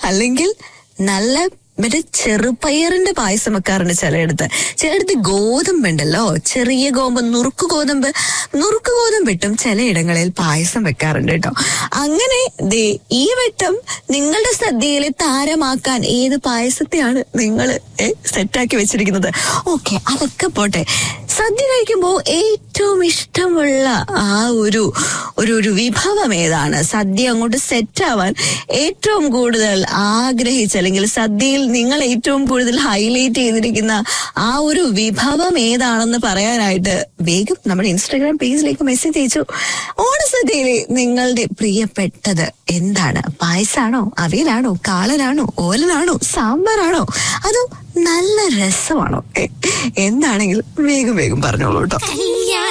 അല്ലെങ്കിൽ നല്ല മറ്റേ ചെറുപയറിന്റെ പായസം വെക്കാറുണ്ട് ചിലയിടത്ത് ചിലയിടത്ത് ഗോതമ്പുണ്ടല്ലോ ചെറിയ ഗോതമ്പ് നുറുക്ക് ഗോതമ്പ് നുറുക്ക് ഗോതമ്പ് ഇട്ടും ചിലയിടങ്ങളിൽ പായസം വെക്കാറുണ്ട് കേട്ടോ അങ്ങനെ ദേ ഈ വട്ടം നിങ്ങളുടെ സദ്യയിലെ താരമാക്കാൻ ഏത് പായസത്തെയാണ് നിങ്ങൾ സെറ്റാക്കി വെച്ചിരിക്കുന്നത് ഓക്കെ അതൊക്കെ പോട്ടെ സദ്യ കഴിക്കുമ്പോൾ ഏറ്റവും ഇഷ്ടമുള്ള ആ ഒരു ഒരു ഒരു വിഭവം ഏതാണ് സദ്യ അങ്ങോട്ട് സെറ്റ് ആവാൻ ഏറ്റവും കൂടുതൽ ആഗ്രഹിച്ച അല്ലെങ്കിൽ സദ്യയിൽ നിങ്ങൾ ഏറ്റവും കൂടുതൽ ഹൈലൈറ്റ് ചെയ്തിരിക്കുന്ന ആ ഒരു വിഭവം ഏതാണെന്ന് പറയാനായിട്ട് വേഗം നമ്മുടെ ഇൻസ്റ്റാഗ്രാം പേജിലേക്ക് മെസ്സേജ് അയച്ചു ഓണസദ്യയിലെ നിങ്ങളുടെ പ്രിയപ്പെട്ടത് എന്താണ് പായസാണോ അവിയലാണോ കാളനാണോ ഓലനാണോ സാമ്പാറാണോ അതോ നല്ല രസമാണോ എ- എന്താണെങ്കിലും വേഗം വേഗം പറഞ്ഞോളൂ കേട്ടോ കല്യാണ